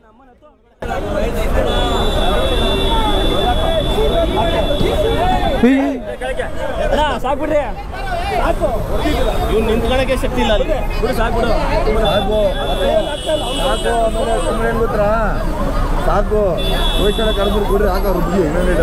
ಸಾಕ್ಬಿಡ್ರಿ ಇವ್ನು ನಿಂತ್ಕೊಳಕ್ಕೆ ಶಕ್ತಿ ಇಲ್ಲ ಅಲ್ಲಿ ಬಿಡು ಸಾಕ್ಬಿಡು ಸಾಕು ಸಾಕು ಆಮೇಲೆ ಸುಮ್ಮನೆ ಏನು ಗೊತ್ತಾ ಸಾಕು ಹೋಯ್ತಾಳೆ ಕರೆದ್ರು ಕೊಡ್ರಿ ಹಾಕ ರುಬ್ಬಿ ಇನ್ನೊಂದು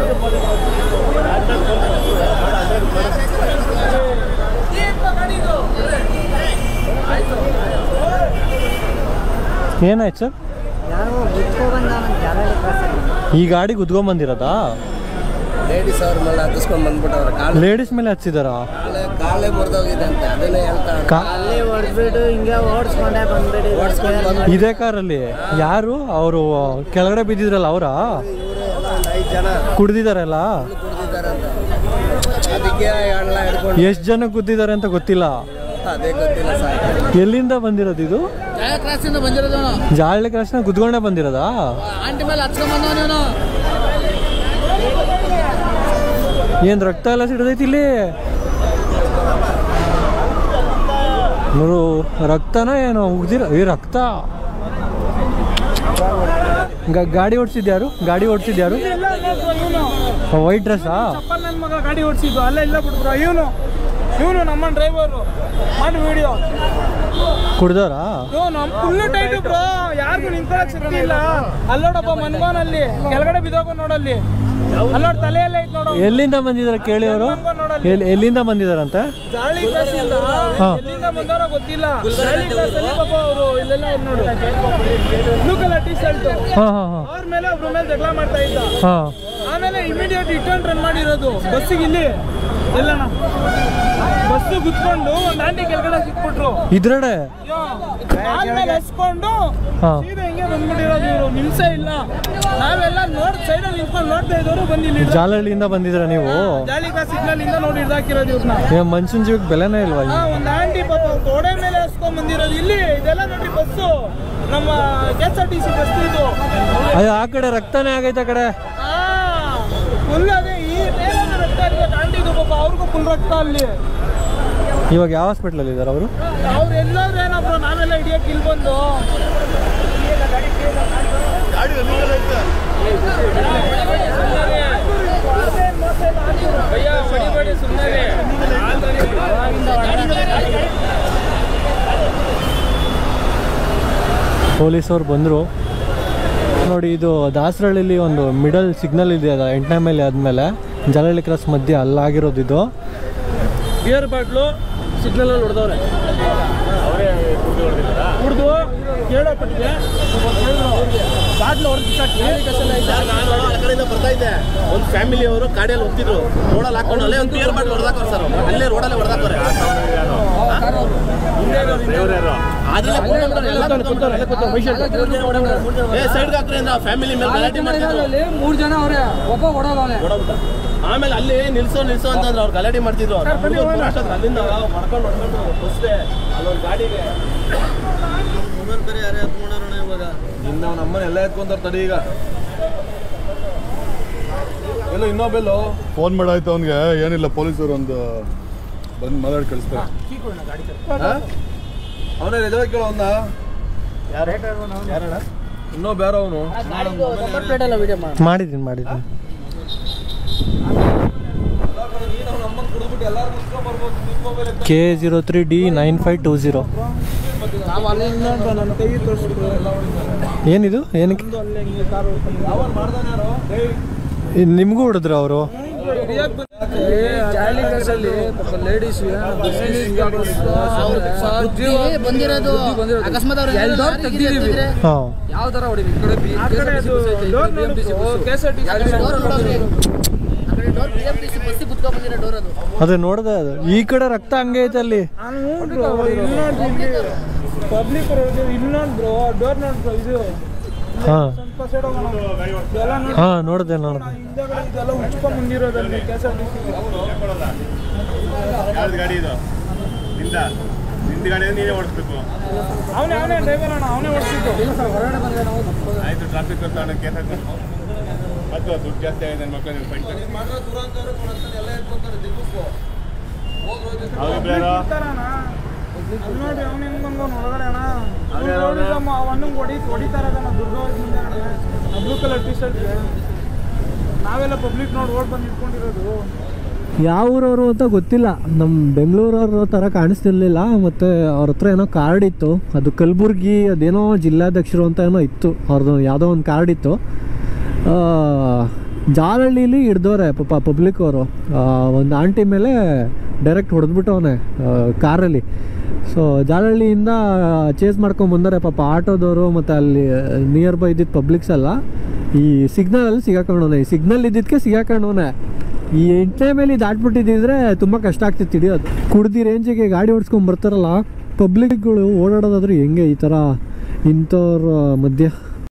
ಏನಾಯ್ತು ಸರ್ ಯಾರೋ ಗುದ್ಕೊಬಂದವನು ಜಾಲಹಳ್ಳಿ ಕ್ರಾಸಲ್ಲಿ ಈ ಗಾಡಿ ಗುದ್ಕೊಂಬಂದಿರೋದಾ ಲೇಡೀಸ್ ಅವ್ರ ಮೇಲೆ ಹತ್ತಿಸ್ಕೊಂಡ್ ಬಂದ್ಬಿಟ್ಟವ್ರೆ ಕಾಲು ಲೇಡೀಸ್ ಮೇಲೆ ಹಚ್ಚಿದಾರಾ ಕಾಲೇ ಕಾಲೇ ಮುರಿದೋಗಿದೆ ಅಂತ ಅದನ್ನೇ ಹೇಳ್ತಾರೆ ಕಾ ಅಲ್ಲಿ ಹೊಡೆದ್ಬಿಟ್ಟು ಹಿಂಗೆ ಓಡಿಸ್ಕೊಂಡೆ ಬಂದ್ಬಿಡಿ ಓಡಿಸ್ಕೊಂಡ್ ಬಂದು ಇದೇ ಕಾರಲ್ಲಿ ಯಾರು ಅವರು ಕೆಳಗಡೆ ಬಿದ್ದಿದ್ರಲ್ಲ ಅವರಾ ಇವರು ಎಲ್ಲ ಒಂದು ಐದು ಜನ ಕುಡ್ದಿದಾರಲ್ಲ ಕುಡಿದಿದ್ದಾರೆ ಅಂತ ಅದಕ್ಕೆ ಎಲ್ಲ ಹಿಡ್ಕೊಂಡು ಎಷ್ಟು ಜನ ಗುದ್ದಿದ್ದಾರೆ ಅಂತ ಗೊತ್ತಿಲ್ಲ ಅದೇ ಗೊತ್ತಿಲ್ಲ ಸಾಕು ಎಲ್ಲಿಂದ ಬಂದಿರೋದು ಇದು ಕ್ರಾಸಿಂದ ಬಂದಿರೋದು ಜಾಳ್ಳಿ ಕ್ರಾಸ್ನ ಗುದ್ಕೊಂಡೆ ಬಂದಿರೋದಾ ಆಂಟಿ ಮೇಲೆ ಹಚ್ಕೊಂಡ್ ಬಂದವನೇನು ಏನ್ ರಕ್ತ ಎಲ್ಲ ಸಿಡದೈತಿ ಇಲ್ಲಿ ನೋಡು ರಕ್ತನ ಏನೋ ಉಗ್ದಿರ ಈ ರಕ್ತ ಗ- ಗಾಡಿ ಓಡಿಸಿದ್ಯಾರು ಗಾಡಿ ಓಡಿಸಿದ್ಯಾರು ವೈಟ್ ಡ್ರೆಸ್ಸಾ ಚಪ್ಪಲ್ ನನ್ನ ಮಗ ಗಾಡಿ ಓಡಿಸಿದ್ದು ಅಲ್ಲೇ ಇಲ್ಲ ಬಿಟ್ಬಿಡು ಇವನು ಇವನು ನಮ್ಮ ಡ್ರೈವರು ಮಾಡಿ ವಿಡಿಯೋ ಕುಡ್ದವ್ರಾ ಇವನು ಫುಲ್ ಟೈಟ್ ಬ್ರೋ ಯಾರಿಗೂ ನಿಂತ್ಕೊಳಕ್ ಶಕ್ತಿ ಇಲ್ಲ ಅಲ್ಲೋಡಪ್ಪ ಮನ್ಗೋನಲ್ಲಿ ಕೆಳಗಡೆ ಬಿದ್ದೋಗ ನೋಡಲ್ಲಿ ಅಲ್ಲೋಡ್ ತಲೆಯಲ್ಲೇ ಐತ್ ನೋಡು ಎಲ್ಲಿಂದ ಬಂದಿದಾರೆ ಕೇಳಿ ಅವರು ಎಲ್ಲಿ ಎಲ್ಲಿಂದ ಬಂದಿದಾರಂತೆ ಜಾಳಿ ಕ್ಲಾಸಿಂದ ಹಾ. ಎಲ್ಲಿಂದ ಬಂದಾರೋ ಗೊತ್ತಿಲ್ಲ ಜಾಳಿ ಕ್ಲಾಸಲ್ಲಿ ಪಾಪ ಅವರು ಇಲ್ಲೆಲ್ಲ ಇದ್ ನೋಡು ಬ್ಲೂ ಕಲರ್ ಟಿ ಶರ್ಟ್ ಹಾಂ ಹಾಂ ಹಾಂ ಅವ್ರ ಮೇಲೆ ಒಬ್ರ ಮೇಲೆ ಜಗಳ ಮಾಡ್ತಾ ಇದ್ದ ಹಾಂ ಆಮೇಲೆ ಇಮಿಡಿಯೇಟ್ ರಿಟರ್ನ್ ರನ್ ಮಾಡಿರೋದು ಬಸ್ಸಿಗೆ ಇಲ್ಲಿ ಎಲ್ಲಣ್ಣ ಬಸ್ ಗುದ್ಕೊಂಡು ಒಂದು ಆಂಟಿ ಕೆಳಗಡೆ ಸಿಕ್ಬಿಟ್ರು ಇದ್ರಡೆ ಆದ್ಮೇಲೆ ಹಸ್ಕೊಂಡು ಹಾಂ ಸೀದಾ ಹಿಂಗೆ ಬಂದ್ಬಿಟ್ಟಿರೋದು ಇವರು ನಿಮಿಷ ಇಲ್ಲ ನಾವೆಲ್ಲ ನೋಡ್ ಸೈಡಲ್ಲಿ ನಿಂತ್ಕೊಂಡು ನೋಡ್ತಾ ಇದ್ದವರು ಬಂದು ಇಲ್ಲಿ ಜಾಲಹಳ್ಳಿಯಿಂದ ಬಂದಿದ್ರ ನೀವು ಜಾಲಿ ಕಾ ಸಿಗ್ನಲ್ ಇಂದ ನೋಡಿ ಹಿಡ್ದಾಕಿರೋದು ಇವ್ರನ್ನ ಏ ಮನುಷ್ಯನ ಜೀವಕ್ಕೆ ಬೆಲೆನೇ ಇಲ್ವಾ ಹಾ ಒಂದು ಆಂಟಿ ಪಾಪ ಅವ್ರ್ ಗೋಡೆ ಮೇಲೆ ಹಸ್ಕೊಂಡ್ ಬಂದಿರೋದು ಇಲ್ಲಿ ಇದೆಲ್ಲ ನೋಡಿ ಬಸ್ಸು ನಮ್ಮ K S R T C bus ಇದು ಅಯ್ಯೋ ಆ ಕಡೆ ರಕ್ತನೇ ಆಗೈತೆ ಆ ಕಡೆ ಫುಲ್ ಅದೇ ಈ ಮೇಲೆ ರಕ್ತ ಇರ್ಬೇಕು ಆಂಟಿದು ಪಾಪ ಅವ್ರಿಗೂ ಫುಲ್ ರಕ್ತ ಅಲ್ಲಿ ಇವಾಗ ಯಾವ ಹಾಸ್ಪಿಟ್ಲಲ್ಲಿ ಇದ್ದಾರೆ ಅವರು ಅವ್ರು ಎಲ್ಲಾದ್ರೂ ಏನಪ್ಪ ನಾವೆಲ್ಲ ಹಿಡಿಯಕ್ಕೆ ಇಲ್ಲಿ ಬಂದು ಭಯ್ಯ ಹೊಡಿಬೇಡಿ ಸುಮ್ಮನೆ ಪೊಲೀಸವ್ರು ಬಂದರು ನೋಡಿ ಇದು ದಾಸರಳ್ಳಿಲಿ ಒಂದು ಮಿಡಲ್ ಸಿಗ್ನಲ್ ಇದೆ ಅದ ಎಂಟನೇ ಮೇಲೆ ಆದಮೇಲೆ ಜಲಹಳ್ಳಿ ಕ್ರಾಸ್ ಮಧ್ಯೆ ಅಲ್ಲಾಗಿರೋದು ಇದು ಬಿಯರ್ ಬಾಟ್ಲು ಸಿಗ್ನಲ್ ಅಲ್ಲಿ ಹೊಡೆದವ್ರೆ ಕುಡ್ದು ಕೇಳೋಪಟ್ಟಿಗೆ ಬಾಟ್ಲು ನಾನು ಆ ಕಡೆಯಿಂದ ಬರ್ತಾ ಇದ್ದೆ ಒಂದು ಫ್ಯಾಮಿಲಿ ಅವರು ಗಾಡಿಯಲ್ಲಿ ಹೋಗ್ತಿದ್ರು ರೋಡಲ್ಲಿ ಹಾಕೊಂಡು ಅಲ್ಲೇ ಒಂದು ಬಿಯರ್ ಬಾಟ್ಲ್ ಹೊಡೆದಾಕೋರು ಸರ್ ಅವ್ರು. ಅಲ್ಲೇ ರೋಡಲ್ಲೇ ಹೊಡೆದಾಕೋರೆ ಅದ್ರಲ್ಲೇ ಕೂತ್ಕೊಂಡ್ರು, ಎಲ್ಲ ಕೂತ್ಕೊಂಡ್ರು. ಏ ಸೈಡ್ಗೆ ಹಾಕ್ರಿ ಅಂದ್ರೆ ಆ ಫ್ಯಾಮಿಲಿ ಮೇಲೆ ಗಲಾಟೆ ಮಾಡ್ತಿದ್ರು ಮೂರು ಜನ ಅವರೇ ಒಬ್ಬ ಓಡೋದವನೆ ಹೊಡೋಗ್ಬಿಟ್ಟ. ಆಮೇಲೆ ಅಲ್ಲಿ ನಿಲ್ಸೋ ನಿಲ್ಸೋ ಅಂತಂದ್ರೆ ಅವ್ರು ಗಲಾಟೆ ಮಾಡ್ತಿದ್ರು ಅವ್ರು ಹುಡುಗ್ರು ಕೂಡ ಅಷ್ಟೊಂದು ಅಲ್ಲಿಂದ ಹೊಡ್ಕೊಂಡು ಹೊಡ್ಕೊಂಡು ಬಸ್ಗೆ ಅಲ್ಲೊಂದು ಗಾಡಿಗೆ ಇನ್ನು ನಾವು ನಮ್ಮನ್ನ ಎಲ್ಲ ಎತ್ಕೊಂತಾರೆ ತಡಿ ಈಗ ಎಲ್ಲ ಇನ್ನೊಬ್ಬೆಲ್ಲೋ ಫೋನ್ ಮಾಡಾಯ್ತು ಅವನಿಗೆ ಏನಿಲ್ಲ ಪೊಲೀಸರು ಒಂದು ಬಂದು ಮಾತಾಡಿ ಕಳಿಸ್ತಾರೆ ಅವನೇ ರಜಾ ಕೇಳೋ ಅವನ್ನ ಇನ್ನೊಬ್ಬ ಯಾರೋ ಅವನು ಮಾಡಿದ್ದೀನಿ ಮಾಡಿದ್ದೀನಿ K zero three D nine five two zero ನನ್ನ ಕೈ ತೋರಿಸ್ಬಿಟ್ಟು ಏನಿದು ಏನಕ್ಕೆ ಇದ್ ನಿಮಗೂ ಹೊಡೆದ್ರು ಅವರು ಬಂದಿರೋದು ಅಕಸ್ಮಾತ್ ಅವ್ರು ತೆಗ್ದಿದ್ದೀವಿ ಹಾಂ ಯಾವ ತರ ಹೊಡಿವಿ ಈ ಕಡೆ ಬಿ- ಆ ಕಡೆ ಅದು ಡೋರ್ ನೋಡು K S R T door ನೋಡೋರಿ. ಆ ಕಡೆ ಡೋರ್ BMTC ಬಸ್ಸಿಗೆ ಕುತ್ಕೊಂಡ್ ಬಂದಿರೋ ಡೋರ್ ಅದು ಅದೇ ನೋಡ್ದೆ ಅದು ಈ ಕಡೆ ರಕ್ತ ಹಂಗೆ ಐತೆ ಅಲ್ಲಿ ಪಬ್ಲಿಕ್ ಇನ್ನೊಂದು ಬ್ರೋ ಡೋರ್ ನೋಡ್ರು ಇದು ಹಾಂ ಸ್ವಲ್ಪ ಸೈಡ್ ಹೋಗೋಣ ಇದೆಲ್ಲ ನೋಡಿ ಹಾಂ ನೋಡಿದೆ ನೋಡಿದೆ ಹಿಂದೆಗಡೆ ಇದೆಲ್ಲ ಉಚ್ಕೊಂಡ್ ಬಂದಿರೋದಲ್ಲಿ K S R T C ಯಾವ್ದು ಗಾಡಿ ಇದು ನಿಂದ ನಿಂದ ಗಾಡಿ ನೀನೇ ಓಡಿಸ್ಬೇಕು ಅವನೇ ಅವನೇ ಡ್ರೈವರ್ ಅಣ್ಣ ಅವನೇ ಓಡಿಸಿದ್ದು ಆಯ್ತು ಟ್ರಾಫಿಕ್ ತಗೊಂಡು ಕೇಸ್ ಹಾಕು ಅದು ದುಡ್ಡು ಜಾಸ್ತಿ ಆಗಿದೆ ನನ್ನ ಮಕ್ಕಳು ಫೈಟ್ ಅವ್ರಿಬ್ರು ಯಾರೋ ಅಲ್ಲಿ ನೋಡಿ ಅವ್ನು ಹೆಂಗ್ ಬಂದವನು ಒಳಗಡೆ ಅಣ್ಣ ಟೂರಿಸಮ್ ಅವನಿಗೆ ಹೊಡಿ ಹೊಡಿತಾರೆ ಅದನ್ನ ದುರ್ಗವಾಗಿ ಮುಂದೆ ಬ್ಲೂ ಕಲರ್ ಟಿ ಶರ್ಟ್ ನಾವೆಲ್ಲ ಪಬ್ಲಿಕ್ ನೋಡಿ ಓಡ್ ಬಂದು ಇಟ್ಕೊಂಡಿರೋದು ಯಾವ ಊರವರು ಅಂತ ಗೊತ್ತಿಲ್ಲ ನಮ್ಮ ಬೆಂಗಳೂರವ್ರ ಥರ ಕಾಣಿಸ್ತಿರ್ಲಿಲ್ಲ ಮತ್ತು ಅವ್ರ ಹತ್ರ ಏನೋ ಕಾರ್ಡ್ ಇತ್ತು ಅದು ಕಲಬುರ್ಗಿ ಅದೇನೋ ಜಿಲ್ಲಾಧ್ಯಕ್ಷರು ಅಂತ ಏನೋ ಇತ್ತು ಅವ್ರದ್ದು ಯಾವುದೋ ಒಂದು ಕಾರ್ಡ್ ಇತ್ತು ಆ, ಜಾಲಹಳ್ಳಿಲಿ ಹಿಡ್ದವ್ರೆ ಪಾಪ ಪಬ್ಲಿಕ್ ಅವರು ಒಂದು ಆಂಟಿ ಮೇಲೆ ಡೈರೆಕ್ಟ್ ಹೊಡೆದ್ಬಿಟ್ಟವನೆ ಕಾರಲ್ಲಿ ಸೊ ಜಾಲಹಳ್ಳಿಯಿಂದ ಚೇಸ್ ಮಾಡ್ಕೊಂಡು ಬಂದರೆ ಪಾಪ ಆಟೋದವರು ಮತ್ತು ಅಲ್ಲಿ ನಿಯರ್ ಬೈ ಇದ್ದಿದ್ದು ಪಬ್ಲಿಕ್ಸ್ ಎಲ್ಲ ಈ ಸಿಗ್ನಲಲ್ಲಿ ಸಿಗಾಕೊಂಡವನೆ ಈ ಸಿಗ್ನಲ್ ಇದ್ದಿದ್ದಕ್ಕೆ ಸಿಗಾಕೊಂಡವನೆ ಈ ಎಂಟನೇ ಮೇಲೆ ದಾಟ್ಬಿಟ್ಟಿದ್ದಿದ್ರೆ ತುಂಬ ಕಷ್ಟ ಆಗ್ತಿತ್ತು ಹಿಡಿಯೋದು ಕುಡ್ದಿ ರೇಂಜಿಗೆ ಗಾಡಿ ಓಡಿಸ್ಕೊಂಡು ಬರ್ತಾರಲ್ಲ ಪಬ್ಲಿಕ್ಗಳು ಓಡಾಡೋದಾದ್ರೆ ಹೆಂಗೆ ಈ ಥರ ಇಂಥವ್ರ ಮಧ್ಯೆ